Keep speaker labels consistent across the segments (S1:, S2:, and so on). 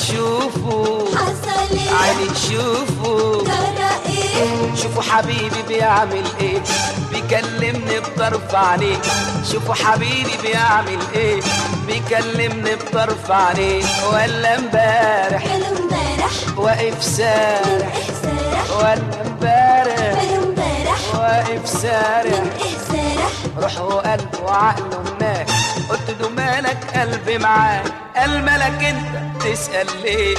S1: شوفوا
S2: حصل ايه
S1: عيني شوفوا
S2: جرى ايه
S1: شوفوا حبيبي بيعمل ايه بيكلمني بطرف عينيه شوفوا حبيبي بيعمل ايه بيكلمني بطرف عينيه ولا امبارح
S2: ماله امبارح
S1: واقف سارح
S2: ايه سارح
S1: ولا امبارح
S2: ماله امبارح
S1: واقف سارح
S2: ايه سارح
S1: روحه وقلبه وعقله هناك قلت له مالك قلبي معاك قال مالك انت تسأل ليه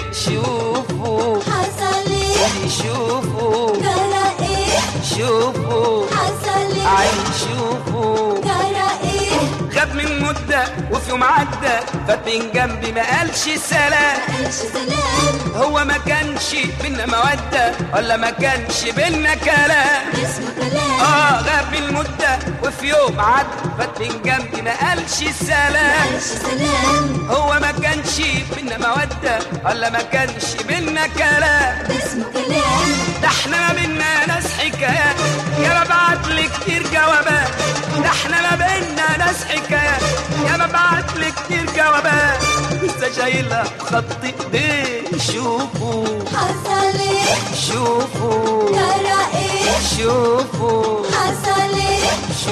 S1: شوفوا
S2: حصل ايه
S1: شوفوا
S2: جرى ايه
S1: شوفوا
S2: حصل ايه
S1: عين شوفوا
S2: جرى ايه
S1: غاب من مدة وفي يوم عدى فات من جنبي ما قالش سلام
S2: قالش سلام
S1: هو ما كانش بينا مودة ولا ما كانش بينا كلام
S2: اسمه كلام
S1: اه غاب من مدة وفي يوم عدى فات من جنبي ما قالش سلام
S2: قالش سلام
S1: هو ما كانش بينا مودة ولا ما كانش بينا كلام
S2: اسمه كلام
S1: ده احنا ما بينا ناس حكايات يا ببعت لي كتير جوابات ده احنا ما بينا ناس حكايات يا ببعت لي كتير جوابات لسه شايلها بخط ايديه شوفوا
S2: حصل ايه
S1: شوفوا
S2: جرى ايه
S1: شوفوا
S2: حصل ايه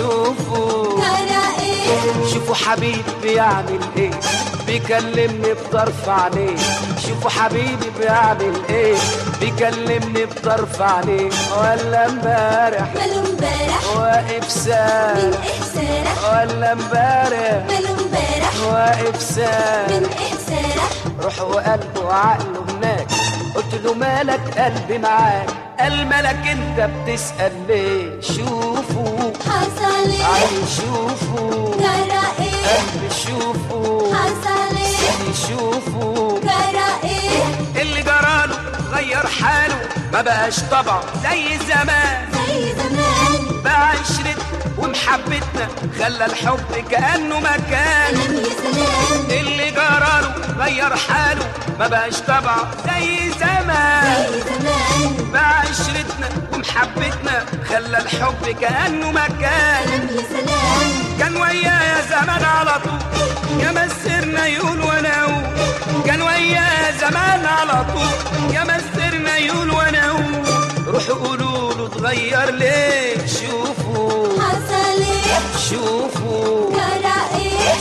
S1: شوفوا
S2: جرى ايه
S1: شوفوا حبيبي بيعمل ايه بيكلمني بطرف عينيه شوفوا حبيبي بيعمل ايه بيكلمني بطرف عينيه ولا امبارح
S2: ماله امبارح
S1: واقف
S2: من
S1: سارح
S2: ايه سارح
S1: ولا امبارح
S2: ماله امبارح
S1: واقف
S2: من
S1: سارح
S2: ايه سارح
S1: روحه وقلبه وعقله هناك قلت له مالك قلبي معاك قال مالك انت بتسأل ليه شوفوا
S2: حصل ايه
S1: عين شوفوا
S2: جرى ايه
S1: قلبي شوفوا
S2: حصل ايه
S1: سيدي شوفوا
S2: جرى ايه
S1: اللي جراله غير حاله ما بقاش طبعه زي زمان
S2: زي زمان
S1: بقى عشرتنا ومحبتنا خلى الحب كأنه مكان
S2: كلام يا سلام
S1: اللي جراله غير حاله ما بقاش طبعه زي زمان
S2: زي زمان
S1: بقى عشرتنا ومحبتنا خلى الحب كأنه مكان
S2: كلام يا سلام
S1: كان ويايا زمان على طول يا مسرنا يقول وانا اقول كان ويايا زمان على طول يا مسرنا يقول وانا اقول روحوا قولوا له اتغير ليه شوفوا
S2: حصل ايه
S1: شوفوا
S2: جرى ايه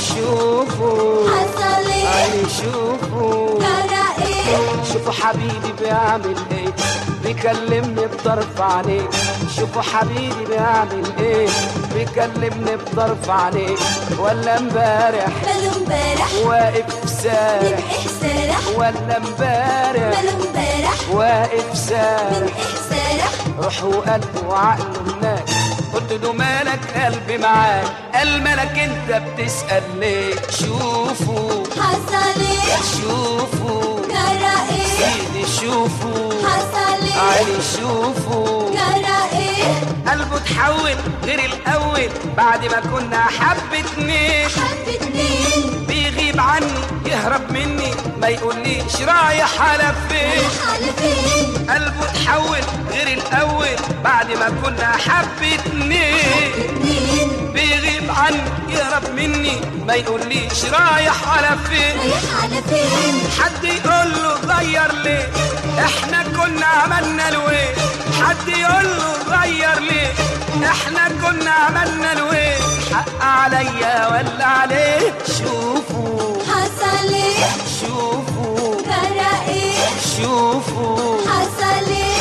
S1: شوفوا
S2: حصل ايه
S1: عيني شوفوا
S2: جرى ايه
S1: شوفوا حبيبي بيعمل ايه بيكلمني بطرف عينيه شوفوا حبيبي بيعمل ايه بيكلمني بطرف عينيه ولا امبارح
S2: ماله امبارح
S1: واقف
S2: من
S1: سارح
S2: ايه سارح
S1: ولا امبارح
S2: ماله امبارح
S1: واقف
S2: من
S1: سارح
S2: ايه سارح
S1: روحه وقلبه وعقله هناك قلت له مالك قلبي معاك قال مالك انت بتسأل ليه شوفوا
S2: حصل ايه
S1: شوفوا
S2: جرى ايه
S1: سيدي شوفوا
S2: حصل ايه
S1: عيني شوفوا
S2: جرى ايه
S1: قلبه اتحول غير الاول بعد ما كنا حبتني
S2: حب اتنين
S1: بيغيب عني يهرب مني ما يقوليش رايح على فين
S2: على فين
S1: قلبه اتحول غير الاول بعد ما كنا حبتني
S2: اتنين
S1: بيغيب عني يهرب مني ما يقوليش رايح على فين
S2: رايح على فين
S1: حد يقول له غير ليه احنا كنا عملنا الوين حد يقول له غير ليه احنا كنا عملنا الوين حق عليا ولا عليه شوفوا
S2: حصل ايه
S1: شوفوا
S2: جرى ايه
S1: شوفوا
S2: حصل ايه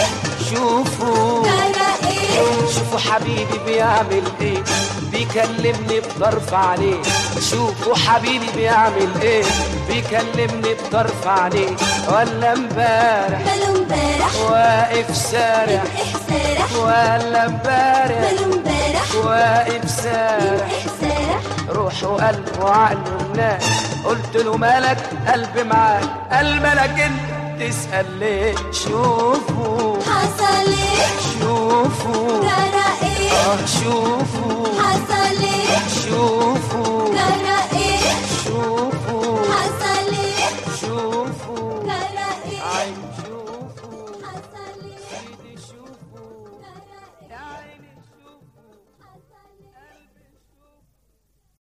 S1: شوفوا
S2: جرى ايه
S1: شوفوا حبيبي بيعمل ايه بيكلمني بطرف عليه شوفوا حبيبي بيعمل ايه بيكلمني بطرف عليه ولا امبارح
S2: ماله امبارح
S1: واقف
S2: من
S1: سارح
S2: ايه سارح
S1: ولا امبارح
S2: ماله امبارح
S1: واقف
S2: من
S1: سارح
S2: ايه سارح
S1: روحه وقلبه وعقله هناك قلت له مالك قلبي معاك قال مالك انت تسأل ليه شوفوا
S2: حصل ايه
S1: شوفوا